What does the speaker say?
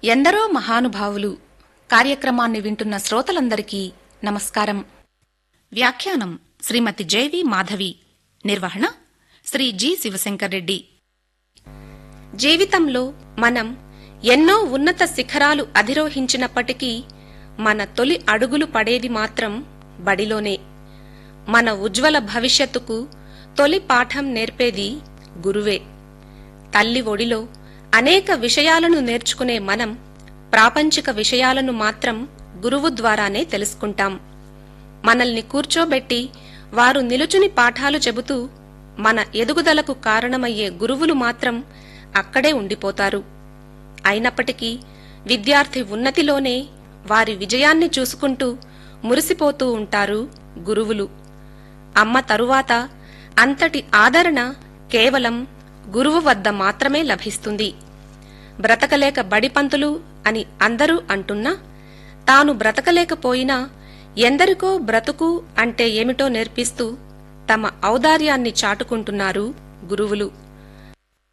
ఎందరో మహానుభావులు కార్యక్రమాన్ని వింటున్న శ్రోతలందరికీ నమస్కారం వ్యాఖ్యానం శ్రీమతి జేవి మాధవి నిర్వహణ శ్రీ జి శివశంకర్ రెడ్డి జీవితంలో మనం ఎన్నో ఉన్నత శిఖరాలు అధిరోహించినప్పటికీ మన తొలి అడుగులు పడేది మాత్రం బడిలోనే మన ఉజ్వల భవిష్యత్తుకు తొలి పాఠం నేర్పేది గురువే తల్లి ఒడిలో అనేక విషయాలను నేర్చుకునే మనం ప్రాపంచిక విషయాలను మాత్రం గురువు ద్వారానే తెలుసుకుంటాం మనల్ని కూర్చోబెట్టి వారు నిలుచుని పాఠాలు చెబుతూ మన ఎదుగుదలకు కారణమయ్యే గురువులు మాత్రం అక్కడే ఉండిపోతారు అయినప్పటికీ విద్యార్థి ఉన్నతిలోనే వారి విజయాన్ని చూసుకుంటూ మురిసిపోతూ ఉంటారు గురువులు అమ్మ తరువాత అంతటి ఆదరణ కేవలం గురువు వద్ద మాత్రమే లభిస్తుంది బ్రతకలేక బడిపంతులు అని అందరూ అంటున్నా తాను బ్రతకలేకపోయినా ఎందరికో బ్రతుకు అంటే ఏమిటో నేర్పిస్తూ తమ ఔదార్యాన్ని చాటుకుంటున్నారు గురువులు